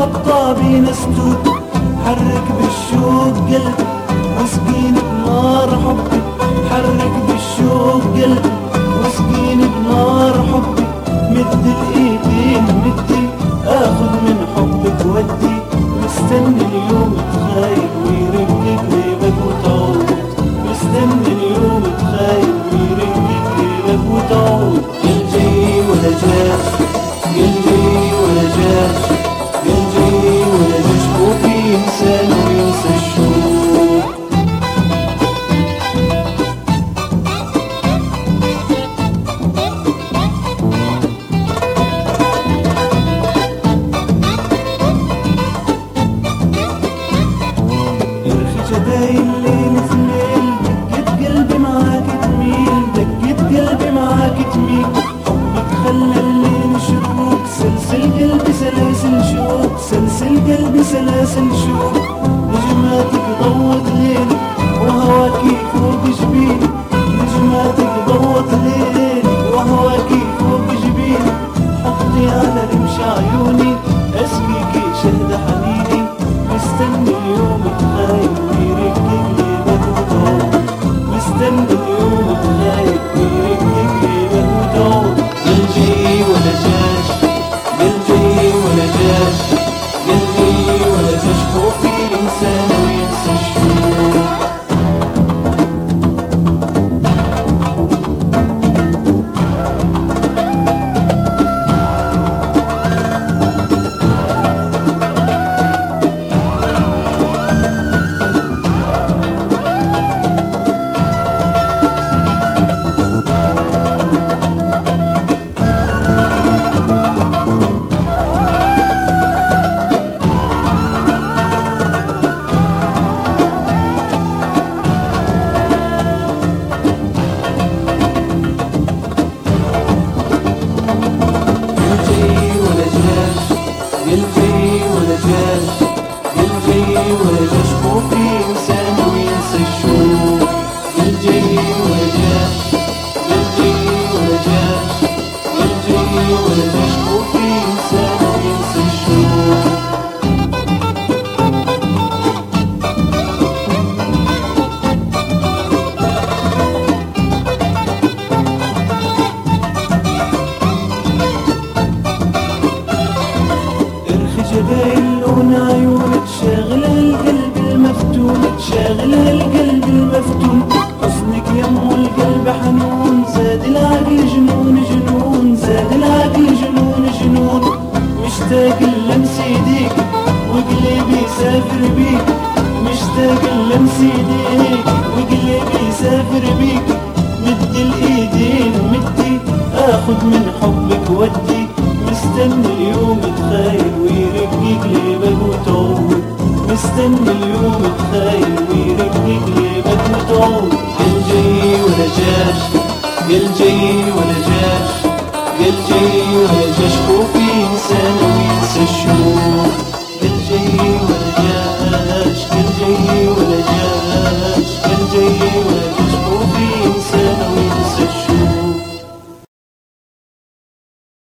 الخطابي نستوب حرك بالشوق قلبي واسقيني بنار حبي حرك بالشوق قلبي واسقيني بنار حبي مد الايدين مدي اخذ من حبك ودي مستني اليوم تخايل ويرقق ليبك وتعود مستني اليوم تخايل ويرقق ليبك وتعود قل جاي ولا جاش قل جاي ولا جاش قل جاي ولا جاش وفي انسان وينسى الشوق يرخي جداي الليل في الليل دقت قلبي معاك تميل دقت قلبي معاك تميل حبك خلى الليل شروق سلسل قلبي سلاسل شوق سلسل قلبي سلاسل شوق نجماتك ضوت ليلي وهواكي فوق جبيني نجماتك ضوت ليلي وهواكي فوق جبيني حطي على رمش عيوني اسقيكي شهد حنيني مستني اليوم تخايف ويرقق لي بهوتون مستني اليوم تخايف ويرقق لي بهوتون قل جاي ولا جاش قل جاي ولا جاش قل جاي ولا جاش خوفي الانسان وينسى الشوق قل جاي ولا جاش قل جاي ولا جاش قل جاي ولا جاش خوفي انسان وينسى الشوق قل جاي ولا جاش قل جاي ولا جاش قل جاي ولا جاش خوفي انسان وينسى الشوق ارخي جبايل لون عيونك شاغلها القلب المفتون شاغلها القلب المفتون حسنك يمو القلب حنون زاد العقل جنون جنون زاد العقل جنون جنون مشتاق لمس ايديك وقلبي سافر بيك مشتاق لمس ايديك وقلبي سافر بيك مد الايدين مدي اخذ من حبك ودي مستني اليوم تخايل ويرقق ليبك وتعود مستني اليوم تخايل ويرقق ليبك وتعود قل جاي ولا جاش قل جاي ولا جاش قل جاي ولا جاش خوفي انسان وينسى الشوق قل جاي ولا